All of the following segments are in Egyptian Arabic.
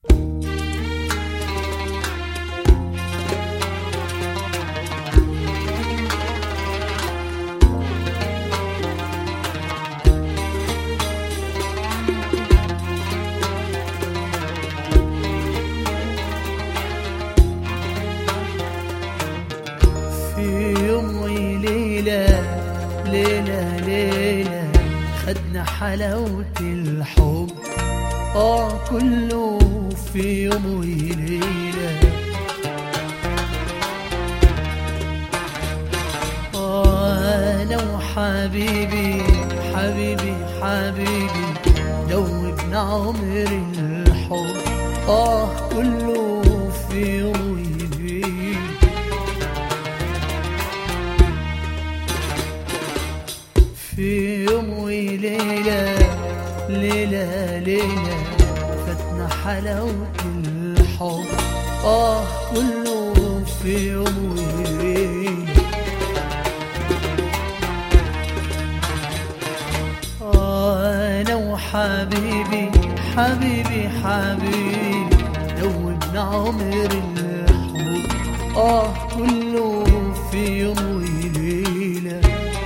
في يوم وليلة ليلة ليلة خدنا حلاوة الحب اه كله في يوم وليلة آه أنا وحبيبي حبيبي حبيبي دوبنا عمر الحب آه كله في يوم وليلة في يوم وليلة ليلة ليلة فاتنا حلاوة الحب آه كله في يوم وليلة آه أنا وحبيبي حبيبي حبيبي دوبنا عمر الحب آه كله في يوم وليلة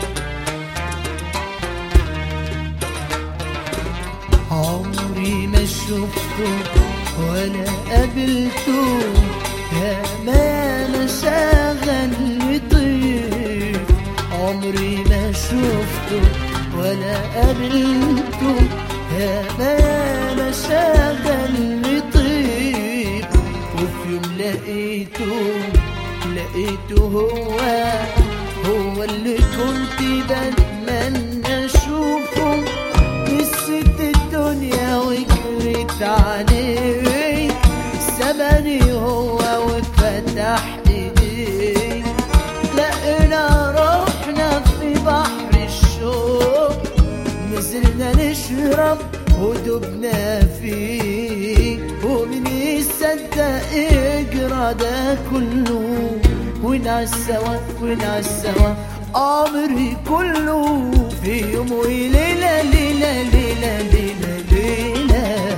عمري ما شفته ولا قابلته يا ما انا شاغل طيب عمري ما شفته ولا قابلته يا ما انا شاغل طيب وفي يوم لقيته لقيته هو هو اللي كنت بتمنى اشوفه نسيت الدنيا وجريت عليك سبني هو وفتح ايديك لقينا روحنا في بحر الشوق نزلنا نشرب ودبنا فيه ومن يصدق يجرى ده كله ونعيش سوا ونعيش سوا عمري كله في يوم وليلة ليلة ليلة ليلة ليلة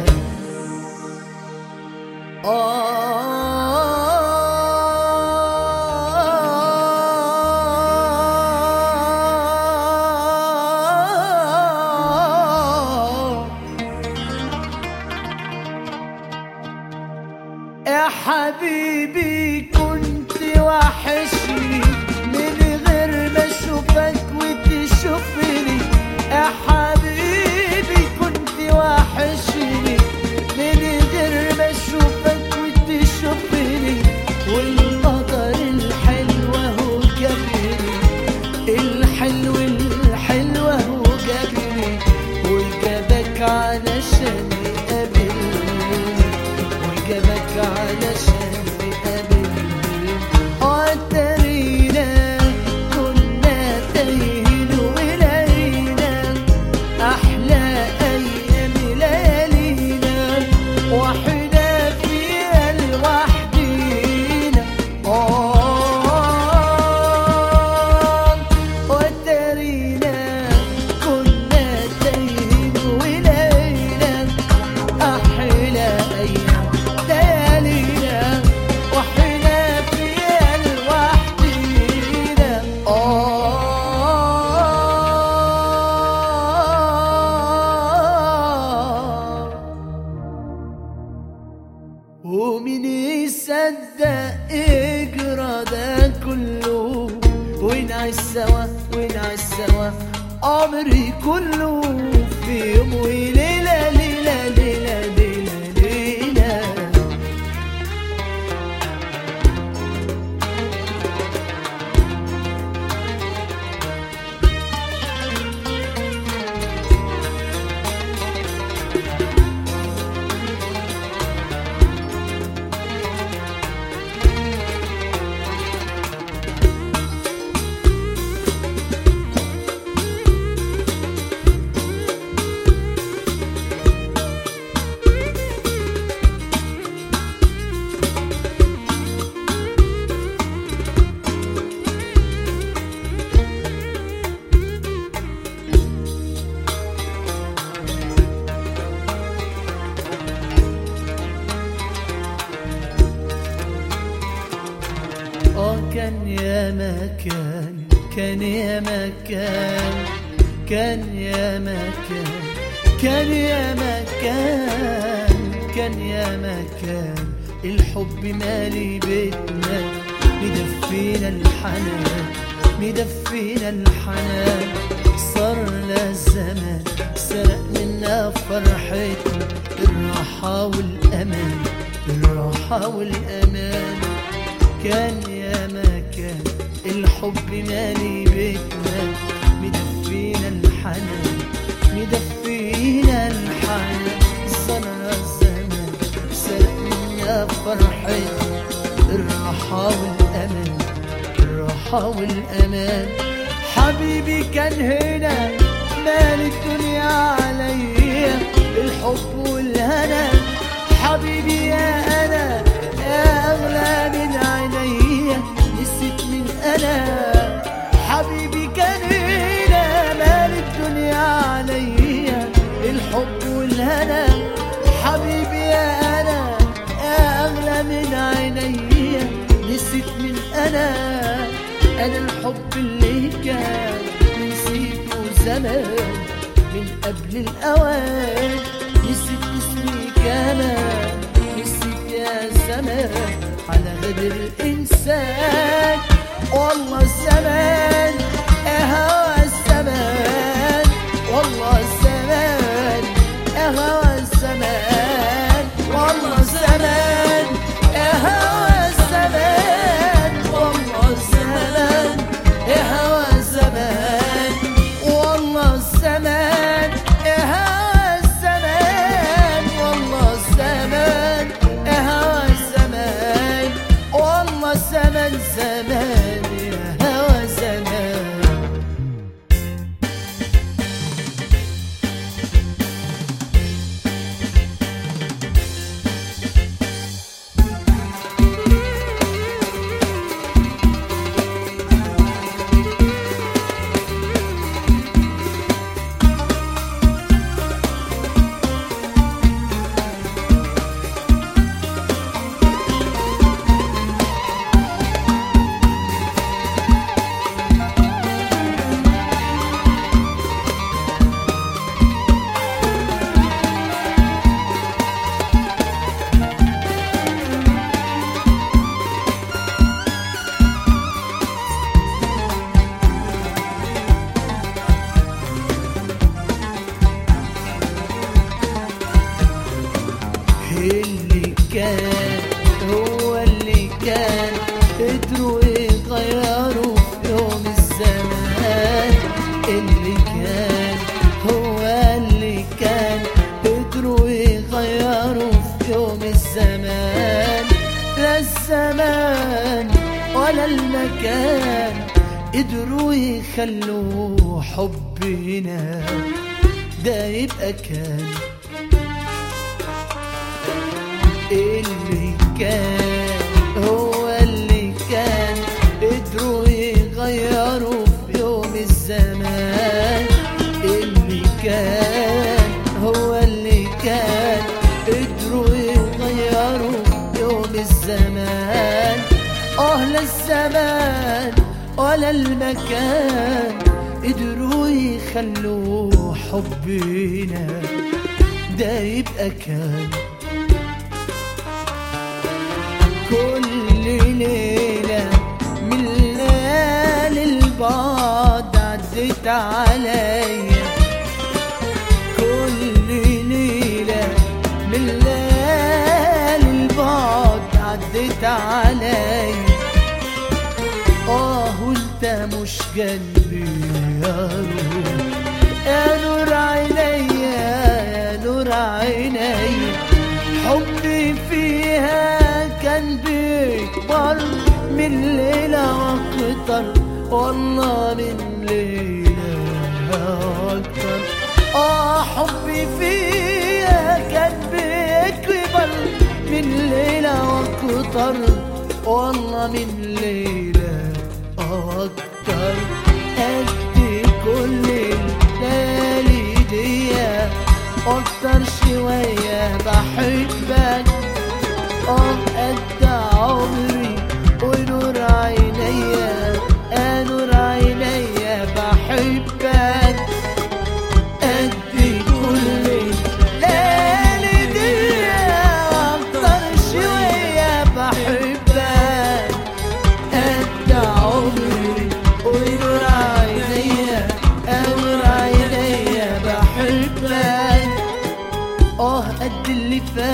آه يا حبيبي كنت وحشني من غير ما اشوفك وتشوفني يا حبيبي كنت وحشني من غير ما اشوفك وتشوفني والقدر الحلو هو جابني الحلو الحلو هو جابني وجابك علشان يقابلني وجابك علشان يقابلني قدرينا كنا تايهين ولقينا احلى ايام ليالينا واحنا فيها لوحدينا اه وترينا كنا تايهين ولقينا احلى ايام ليالينا واحنا فيها لوحدينا اه ومين يصدق اجرى ده كله ونعيش سوا ونعيش سوا عمري كله في يوم وليلة ليلة ليلة ليلة ليلة كان يا مكان كان يا مكان كان يا مكان كان يا مكان كان يا مكان الحب مالي بيتنا مدفينا الحنان مدفينا الحنان صرنا الزمان سرق منا فرحتنا الراحة والأمان الراحة والأمان كان يا مكان الحب مالي بيتنا مدفينا الحنان مدفينا الحنان صنع الزمان سرق منا فرحتنا الراحة والأمان الراحة والأمان حبيبي كان هنا مال الدنيا عليا الحب والهنا حبيبي يا أنا يا أغلى من عينيا نسيت من أنا حبيبي كان هنا مال الدنيا عليا الحب والهنا حبيبي يا أنا يا أغلى من عينيا نسيت من أنا أنا الحب اللي كان نسيته زمان من قبل الأوان نسيت اسمي كمان نسيت يا زمان على غدر الإنسان والله الزمان يا هوى الزمان والله الزمان يا هوى الزمان والله الزمان يا هوى الزمان والله الزمان يا هوى الزمان والله الزمان يا هوى الزمان والله الزمان يا هوى الزمان والله الزمان زمان يا هوى زمان اللي كان هو اللي كان قدروا يغيروا في يوم الزمان اللي كان هو اللي كان قدروا يغيروا في يوم الزمان لا الزمان ولا المكان قدروا يخلوا حبنا ده يبقى كان اللي كان هو اللي كان قدروا يغيروا في يوم الزمان اللي كان هو اللي كان قدروا يغيروا في يوم الزمان اه لا الزمان ولا المكان قدروا يخلوا حبنا ده يبقى كان كل ليلة من ليالي البعد عدت عليا كل ليلة من ليالي البعد عدت عليا اه وانت مش جنبي يا روح يا نور عينيا يا نور عينيا حبي فيها كان بيكبر من ليلة واكتر والله من ليلة واكتر اه حبي فيها كان بيكبر من ليلة واكتر والله من ليلة اكتر قد كل الليالي دي واكتر شوية بحبك اه قد عمري ونور عيني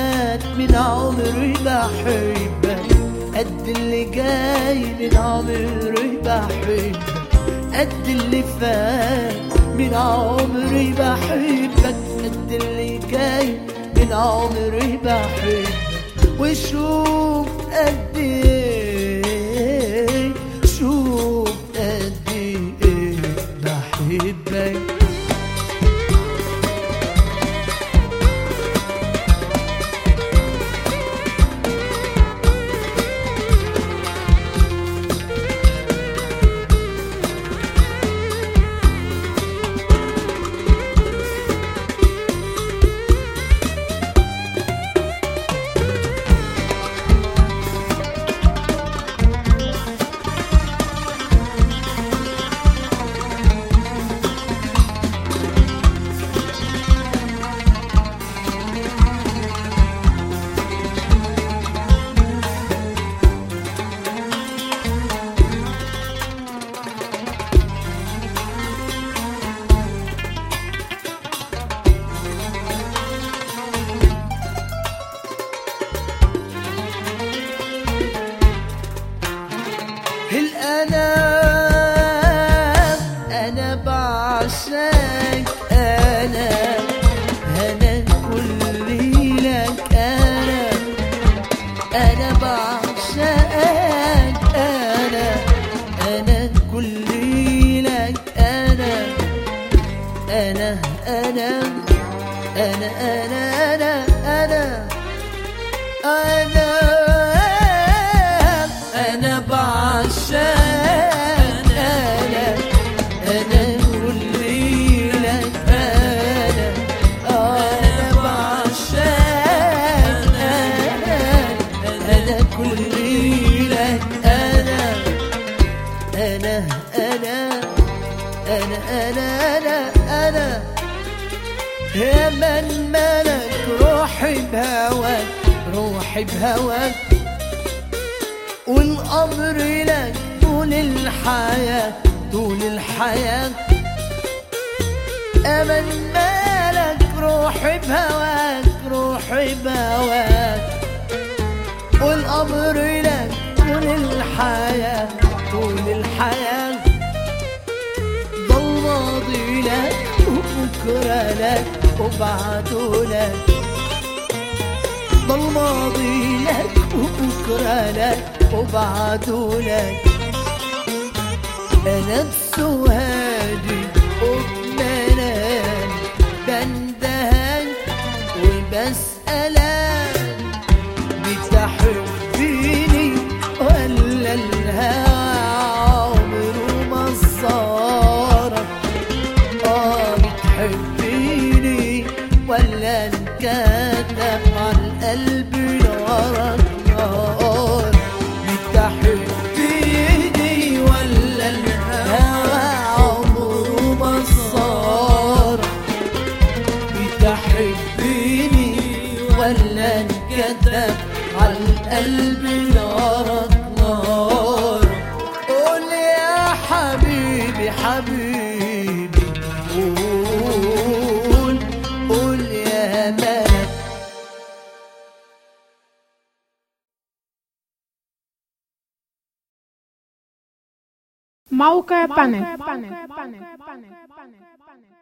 فات من عمري بحبك قد اللي جاي من عمري بحبك قد اللي فات من عمري بحبك قد اللي جاي من عمري بحبك وشوف قد ايه شوف قد ايه بحبك الأنا أنا بعشقك أنا أنا كل لك أنا أنا بعشقك أنا أنا كل لك أنا أنا أنا أنا أنا أنا أنا أنا أنا بعشق أنا أنا كل لك أنا أنا بعشق أنا أنا كل لك أنا أنا أنا أنا أنا أنا أنا يا من ملك روحي بهواك روحي بهواك والأمر لك طول الحياة طول الحياة أمن مالك روحي بهواك روحي بهواك والأمر لك طول الحياة طول الحياة ضل ماضي لك وبكرة لك وبعده لك ضل ماضي لك وبكرة لك وبعده لك أنا بسوهاجي وبمنام بندهن وبسألك بتحبيني ولا الهوى عمره ما صارك اه بتحبيني ولا انكتب على القلب نارك نار بتحبيني ولا الهوى عمره ما صارك بتحبيني ولا انكتب على القلب نارك نار قول يا حبيبي حبيبي قول قول يا ملك موقع بانك